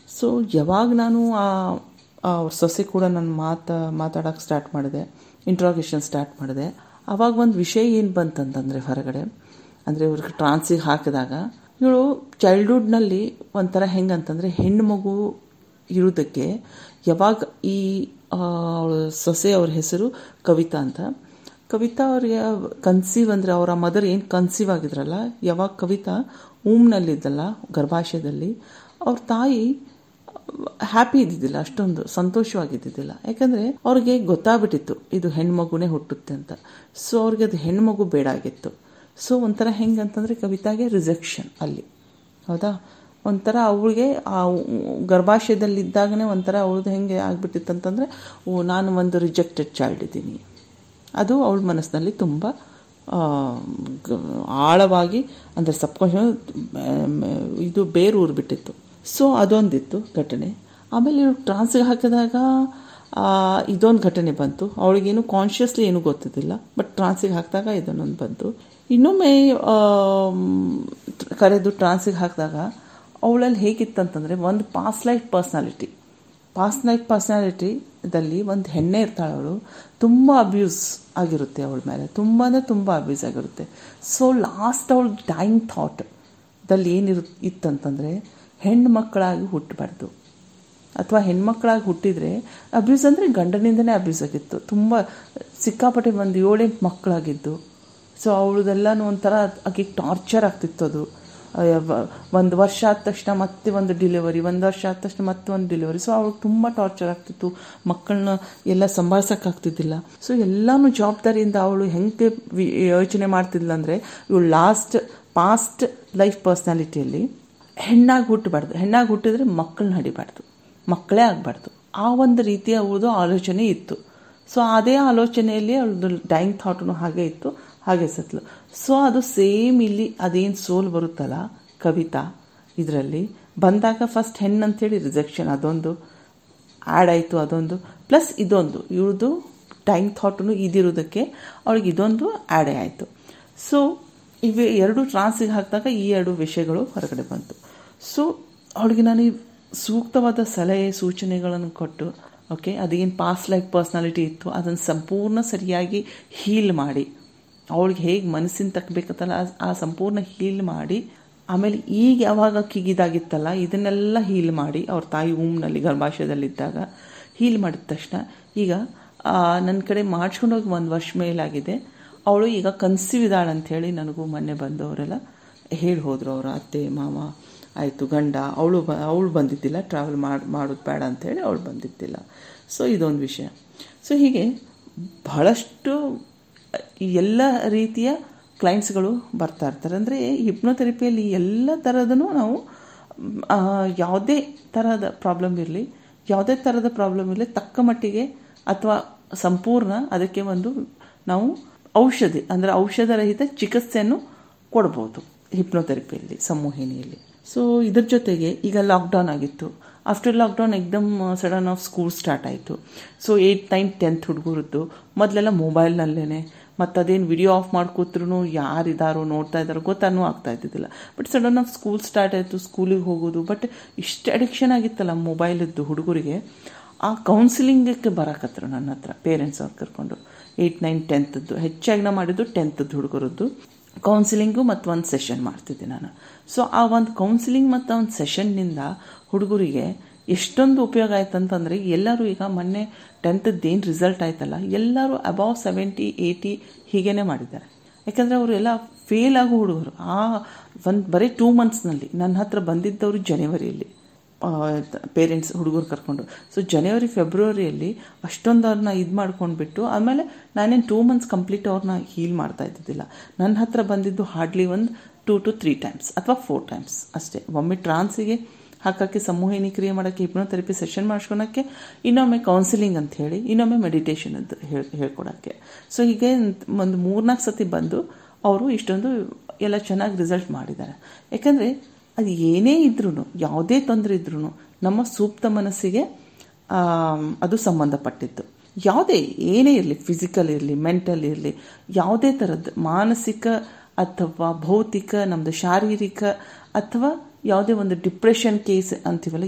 so ಯಾವಾಗ ನಾನು ಆ ಆ ಸೊಸೆ ಕೂಡ ನಾನು ಮಾತಾ ಮಾತಾಡೋಕ್ಕೆ ಸ್ಟಾರ್ಟ್ ಮಾಡಿದೆ ಇಂಟ್ರಾಗೇಷನ್ ಸ್ಟಾರ್ಟ್ ಮಾಡಿದೆ ಆವಾಗ ಒಂದು ವಿಷಯ ಏನು ಬಂತಂತಂದರೆ ಹೊರಗಡೆ ಅಂದರೆ ಇವ್ರಿಗೆ ಟ್ರಾನ್ಸಿಗೆ ಹಾಕಿದಾಗ ಇವಳು ಚೈಲ್ಡ್ಹುಡ್ನಲ್ಲಿ ಒಂಥರ ಹೆಂಗಂತಂದರೆ ಹೆಣ್ಣು ಮಗು ಇರೋದಕ್ಕೆ ಯಾವಾಗ ಈ ಅವಳ ಸೊಸೆ ಅವ್ರ ಹೆಸರು ಕವಿತಾ ಅಂತ ಕವಿತಾ ಅವ್ರಿಗೆ ಕನ್ಸೀವ್ ಅಂದರೆ ಅವರ ಮದರ್ ಏನು ಕನ್ಸೀವ್ ಆಗಿದ್ರಲ್ಲ ಯಾವಾಗ ಕವಿತಾ ಊಮ್ನಲ್ಲಿದ್ದಲ್ಲ ಗರ್ಭಾಶಯದಲ್ಲಿ ಅವ್ರ ತಾಯಿ ಹ್ಯಾಪಿ ಇದ್ದಿದ್ದಿಲ್ಲ ಅಷ್ಟೊಂದು ಸಂತೋಷವಾಗಿದ್ದಿದ್ದಿಲ್ಲ ಯಾಕಂದರೆ ಅವ್ರಿಗೆ ಗೊತ್ತಾಗ್ಬಿಟ್ಟಿತ್ತು ಇದು ಹೆಣ್ಮಗುನೇ ಹುಟ್ಟುತ್ತೆ ಅಂತ ಸೊ ಅವ್ರಿಗೆ ಅದು ಹೆಣ್ಮಗು ಬೇಡ ಆಗಿತ್ತು ಸೊ ಒಂಥರ ಹೆಂಗಂತಂದರೆ ಕವಿತಾಗೆ ರಿಜೆಕ್ಷನ್ ಅಲ್ಲಿ ಹೌದಾ ಒಂಥರ ಅವಳಿಗೆ ಆ ಗರ್ಭಾಶಯದಲ್ಲಿದ್ದಾಗನೇ ಒಂಥರ ಅವಳದು ಹೆಂಗೆ ಆಗ್ಬಿಟ್ಟಿತ್ತು ಅಂತಂದರೆ ಓ ನಾನು ಒಂದು ರಿಜೆಕ್ಟೆಡ್ ಚೈಲ್ಡ್ ಇದ್ದೀನಿ ಅದು ಅವಳ ಮನಸ್ಸಿನಲ್ಲಿ ತುಂಬ ಆಳವಾಗಿ ಅಂದರೆ ಸಬ್ಕಾನ್ಷಿಯಸ್ ಇದು ಬೇರೂರು ಬಿಟ್ಟಿತ್ತು ಸೊ ಅದೊಂದಿತ್ತು ಘಟನೆ ಆಮೇಲೆ ಇವ್ರು ಟ್ರಾನ್ಸ್ಗೆ ಹಾಕಿದಾಗ ಇದೊಂದು ಘಟನೆ ಬಂತು ಅವಳಿಗೇನು ಕಾನ್ಷಿಯಸ್ಲಿ ಏನೂ ಗೊತ್ತಿದ್ದಿಲ್ಲ ಬಟ್ ಟ್ರಾನ್ಸಿಗೆ ಹಾಕಿದಾಗ ಇದನ್ನೊಂದು ಬಂತು ಇನ್ನೊಮ್ಮೆ ಕರೆದು ಟ್ರಾನ್ಸಿಗೆ ಹಾಕಿದಾಗ ಅವಳಲ್ಲಿ ಹೇಗಿತ್ತಂತಂದರೆ ಒಂದು past life personality past life ಪರ್ಸ್ನಾಲಿಟಿದಲ್ಲಿ ಒಂದು ಹೆಣ್ಣೆ ಇರ್ತಾಳೆ ಅವಳು ತುಂಬ ಅಬ್ಯೂಸ್ ಆಗಿರುತ್ತೆ ಅವಳ ಮೇಲೆ ತುಂಬ ಅಂದರೆ ತುಂಬ ಅಬ್ಯೂಸ್ ಆಗಿರುತ್ತೆ ಸೊ ಲಾಸ್ಟ್ ಅವಳು ಡೈಯಿಂಗ್ ಥಾಟ್ ದಲ್ಲಿ ಏನಿರು ಇತ್ತಂತಂದರೆ ಹೆಣ್ಣು ಮಕ್ಕಳಾಗಿ ಹುಟ್ಟಬಾರ್ದು ಅಥವಾ ಹೆಣ್ಮಕ್ಳಾಗಿ ಹುಟ್ಟಿದರೆ ಅಬ್ಯೂಸ್ ಅಂದರೆ ಗಂಡನಿಂದನೇ ಅಬ್ಯೂಸ್ ಆಗಿತ್ತು ತುಂಬ ಸಿಕ್ಕಾಪಟ್ಟೆ ಒಂದು ಏಳೆಂಟು ಮಕ್ಕಳಾಗಿದ್ದು ಸೊ ಅವಳದೆಲ್ಲನೂ ಒಂಥರ ಆಕೆಗೆ ಟಾರ್ಚರ್ ಆಗ್ತಿತ್ತು ಅದು ಒಂದು ವರ್ಷ ಆದ ತಕ್ಷಣ ಮತ್ತೆ ಒಂದು ಡಿಲಿವರಿ ಒಂದು ವರ್ಷ ಆದ ತಕ್ಷಣ ಮತ್ತೆ ಒಂದು ಡಿಲಿವರಿ ಸೊ ಅವಳಿಗೆ ತುಂಬ ಟಾರ್ಚರ್ ಆಗ್ತಿತ್ತು ಮಕ್ಕಳನ್ನ ಎಲ್ಲ ಸಂಭಾಳ್ಸೋಕ್ಕಾಗ್ತಿದ್ದಿಲ್ಲ ಸೊ ಎಲ್ಲನೂ ಜವಾಬ್ದಾರಿಯಿಂದ ಅವಳು ಹೆಂಗೆ ಯೋಚನೆ ಮಾಡ್ತಿದ್ಲ ಅಂದರೆ ಇವಳು ಲಾಸ್ಟ್ ಪಾಸ್ಟ್ ಲೈಫ್ ಪರ್ಸ್ನಾಲಿಟಿಯಲ್ಲಿ ಹೆಣ್ಣಾಗಿ ಹುಟ್ಟಬಾರ್ದು ಹೆಣ್ಣಾಗಿ ಹುಟ್ಟಿದ್ರೆ ಮಕ್ಕಳನ್ನ ಹಡಿಬಾರ್ದು ಮಕ್ಕಳೇ ಆಗಬಾರ್ದು ಆ ಒಂದು ರೀತಿಯ ಅವಳದು ಆಲೋಚನೆ ಇತ್ತು ಸೊ ಅದೇ ಆಲೋಚನೆಯಲ್ಲಿ ಅವಳದು ಡೈಯಿಂಗ್ ಥಾಟು ಹಾಗೆ ಇತ್ತು ಹಾಗೆ ಸತ್ಲು ಸೊ ಅದು ಸೇಮ್ ಇಲ್ಲಿ ಅದೇನು ಸೋಲ್ ಬರುತ್ತಲ್ಲ ಕವಿತಾ ಇದರಲ್ಲಿ ಬಂದಾಗ ಫಸ್ಟ್ ಹೆಣ್ಣು ಅಂತೇಳಿ ರಿಜೆಕ್ಷನ್ ಅದೊಂದು ಆ್ಯಡ್ ಆಯಿತು ಅದೊಂದು ಪ್ಲಸ್ ಇದೊಂದು ಇವ್ರದ್ದು ಡೈಯಿಂಗ್ ಥಾಟು ಇದಿರೋದಕ್ಕೆ ಅವಳಿಗೆ ಇದೊಂದು ಆ್ಯಡೇ ಆಯಿತು ಸೊ ಇವೆ ಎರಡು ಟ್ರಾನ್ಸಿಗೆ ಹಾಕಿದಾಗ ಈ ಎರಡು ವಿಷಯಗಳು ಹೊರಗಡೆ ಬಂತು ಸೊ ಅವಳಿಗೆ ನಾನು ಸೂಕ್ತವಾದ ಸಲಹೆ ಸೂಚನೆಗಳನ್ನು ಕೊಟ್ಟು ಓಕೆ ಅದೇನು ಪಾಸ್ ಲೈಫ್ ಪರ್ಸ್ನಾಲಿಟಿ ಇತ್ತು ಅದನ್ನು ಸಂಪೂರ್ಣ ಸರಿಯಾಗಿ ಹೀಲ್ ಮಾಡಿ ಅವಳಿಗೆ ಹೇಗೆ ಮನಸ್ಸಿನ ತಕ್ಕಬೇಕತ್ತಲ್ಲ ಆ ಸಂಪೂರ್ಣ ಹೀಲ್ ಮಾಡಿ ಆಮೇಲೆ ಈಗ ಯಾವಾಗ ಅಕ್ಕಿಗಿದಾಗಿತ್ತಲ್ಲ ಇದನ್ನೆಲ್ಲ ಹೀಲ್ ಮಾಡಿ ಅವ್ರ ತಾಯಿ ಊಮ್ನಲ್ಲಿ ಗರ್ಭಾಶಯದಲ್ಲಿದ್ದಾಗ ಹೀಲ್ ಮಾಡಿದ ತಕ್ಷಣ ಈಗ ನನ್ನ ಕಡೆ ಮಾಡಿಸ್ಕೊಂಡೋಗಿ ಒಂದು ವರ್ಷ ಮೇಲಾಗಿದೆ ಅವಳು ಈಗ ಕನ್ಸೀವ್ ಇದ್ದಾಳೆ ಅಂಥೇಳಿ ನನಗೂ ಮೊನ್ನೆ ಬಂದವರೆಲ್ಲ ಹೇಳಿ ಹೋದರು ಅವರ ಅತ್ತೆ ಮಾವ ಆಯಿತು ಗಂಡ ಅವಳು ಬ ಅವಳು ಬಂದಿದ್ದಿಲ್ಲ ಟ್ರಾವೆಲ್ ಮಾಡಿ ಮಾಡೋದು ಬೇಡ ಅಂಥೇಳಿ ಅವಳು ಬಂದಿದ್ದಿಲ್ಲ ಸೊ ಇದೊಂದು ವಿಷಯ ಸೊ ಹೀಗೆ ಬಹಳಷ್ಟು ಎಲ್ಲ ರೀತಿಯ ಕ್ಲೈಂಟ್ಸ್ಗಳು ಬರ್ತಾ ಇರ್ತಾರೆ ಅಂದರೆ ಹಿಪ್ನೋಥೆರಪಿಯಲ್ಲಿ ಎಲ್ಲ ಥರದೂ ನಾವು ಯಾವುದೇ ಥರದ ಪ್ರಾಬ್ಲಮ್ ಇರಲಿ ಯಾವುದೇ ಥರದ ಪ್ರಾಬ್ಲಮ್ ಇರಲಿ ತಕ್ಕ ಮಟ್ಟಿಗೆ ಅಥವಾ ಸಂಪೂರ್ಣ ಅದಕ್ಕೆ ಒಂದು ನಾವು ಔಷಧಿ ಅಂದರೆ ಔಷಧರಹಿತ ಚಿಕಿತ್ಸೆಯನ್ನು ಕೊಡ್ಬೋದು ಹಿಪ್ನೋಥೆರಪಿಯಲ್ಲಿ ಸಂಮೋಹಿನಿಯಲ್ಲಿ ಸೊ ಇದ್ರ ಜೊತೆಗೆ ಈಗ ಲಾಕ್ಡೌನ್ ಆಗಿತ್ತು ಆಫ್ಟರ್ ಲಾಕ್ಡೌನ್ ಎಕ್ದಮ್ ಸಡನ್ ಆಫ್ ಸ್ಕೂಲ್ ಸ್ಟಾರ್ಟ್ ಆಯಿತು ಸೊ ಏಯ್ಟ್ ನೈನ್ ಟೆಂತ್ ಹುಡುಗರದ್ದು ಮೊದಲೆಲ್ಲ ಮೊಬೈಲ್ನಲ್ಲೇ ಮತ್ತು ಅದೇನು ವಿಡಿಯೋ ಆಫ್ ಮಾಡ್ಕೋತ್ರೂ ಯಾರಿದ್ದಾರೋ ನೋಡ್ತಾ ಇದ್ದಾರೋ ಗೊತ್ತಾನೂ ಆಗ್ತಾ ಇದ್ದಿದ್ದಿಲ್ಲ but sudden of school start ಆಯಿತು ಸ್ಕೂಲಿಗೆ ಹೋಗೋದು ಬಟ್ ಇಷ್ಟು ಅಡಿಕ್ಷನ್ ಆಗಿತ್ತಲ್ಲ ಮೊಬೈಲದ್ದು ಹುಡುಗರಿಗೆ ಆ ಕೌನ್ಸಿಲಿಂಗಕ್ಕೆ ಬರಾಕತ್ರು ನನ್ನ ಹತ್ರ ಪೇರೆಂಟ್ಸ್ ಅವ್ರು ಕರ್ಕೊಂಡು ಏಯ್ಟ್ ನೈನ್ ಟೆಂತದ್ದು ಹೆಚ್ಚಾಗಿ ನಾ ಮಾಡಿದ್ದು ಟೆಂತದ್ದು ಹುಡುಗರದ್ದು ಕೌನ್ಸಿಲಿಂಗು ಮತ್ತು ಒಂದು ಸೆಷನ್ ಮಾಡ್ತಿದ್ದೆ ನಾನು ಸೊ ಆ ಒಂದು ಕೌನ್ಸಿಲಿಂಗ್ ಮತ್ತು ಒಂದು ಸೆಷನ್ನಿಂದ ಹುಡುಗರಿಗೆ ಎಷ್ಟೊಂದು ಉಪಯೋಗ ಆಯ್ತು ಅಂತಂದರೆ ಎಲ್ಲರೂ ಈಗ ಮೊನ್ನೆ ಟೆಂತದ್ದು ಏನು ರಿಸಲ್ಟ್ ಆಯ್ತಲ್ಲ ಎಲ್ಲರೂ ಅಬೌವ್ ಸೆವೆಂಟಿ ಏಯ್ಟಿ ಹೀಗೇ ಮಾಡಿದ್ದಾರೆ ಯಾಕಂದರೆ ಅವರು ಎಲ್ಲ ಫೇಲ್ ಆಗೋ ಹುಡುಗರು ಆ ಒಂದು ಬರೀ ಟೂ ಮಂತ್ಸ್ನಲ್ಲಿ ನನ್ನ ಹತ್ರ ಬಂದಿದ್ದವರು ಜನವರಿಯಲ್ಲಿ ಪೇರೆಂಟ್ಸ್ ಹುಡುಗರು ಕರ್ಕೊಂಡು ಸೊ ಜನವರಿ ಫೆಬ್ರವರಿಯಲ್ಲಿ ಅಷ್ಟೊಂದು ಅವ್ರನ್ನ ಇದು ಮಾಡ್ಕೊಂಡ್ಬಿಟ್ಟು ಆಮೇಲೆ ನಾನೇನು ಟೂ ಮಂತ್ಸ್ ಕಂಪ್ಲೀಟ್ ಅವ್ರನ್ನ ಹೀಲ್ ಮಾಡ್ತಾ ಇದ್ದಿದ್ದಿಲ್ಲ ನನ್ನ ಹತ್ರ ಬಂದಿದ್ದು ಹಾರ್ಡ್ಲಿ ಒಂದು ಟೂ ಟು ತ್ರೀ ಟೈಮ್ಸ್ ಅಥವಾ ಫೋರ್ ಟೈಮ್ಸ್ ಅಷ್ಟೇ ಒಮ್ಮೆ ಟ್ರಾನ್ಸಿಗೆ ಹಾಕೋಕ್ಕೆ ಸಂಮೋಹಿನಿ ಕ್ರಿಯೆ ಮಾಡೋಕ್ಕೆ ಹಿಪ್ನೋಥೆರಪಿ ಸೆಷನ್ ಮಾಡ್ಸ್ಕೊಳಕ್ಕೆ ಇನ್ನೊಮ್ಮೆ ಕೌನ್ಸಿಲಿಂಗ್ ಅಂತ ಹೇಳಿ ಇನ್ನೊಮ್ಮೆ ಮೆಡಿಟೇಷನ್ ಅಂತ ಹೇಳಿ ಹೇಳ್ಕೊಡೋಕ್ಕೆ ಸೊ ಹೀಗೆ ಒಂದು ಮೂರ್ನಾಲ್ಕು ಸತಿ ಬಂದು ಅವರು ಇಷ್ಟೊಂದು ಎಲ್ಲ ಚೆನ್ನಾಗಿ ರಿಸಲ್ಟ್ ಮಾಡಿದ್ದಾರೆ ಯಾಕಂದರೆ ಅದು ಏನೇ ಇದ್ರೂ ಯಾವುದೇ ತೊಂದರೆ ಇದ್ರೂ ನಮ್ಮ ಸೂಕ್ತ ಮನಸ್ಸಿಗೆ ಅದು ಸಂಬಂಧಪಟ್ಟಿತ್ತು ಯಾವುದೇ ಏನೇ ಇರಲಿ ಫಿಸಿಕಲ್ ಇರಲಿ ಮೆಂಟಲ್ ಇರಲಿ ಯಾವುದೇ ಥರದ್ದು ಮಾನಸಿಕ ಅಥವಾ ಭೌತಿಕ ನಮ್ಮದು ಶಾರೀರಿಕ ಅಥವಾ ಯಾವುದೇ ಒಂದು ಡಿಪ್ರೆಷನ್ ಕೇಸ್ ಅಂತೀವಲ್ಲ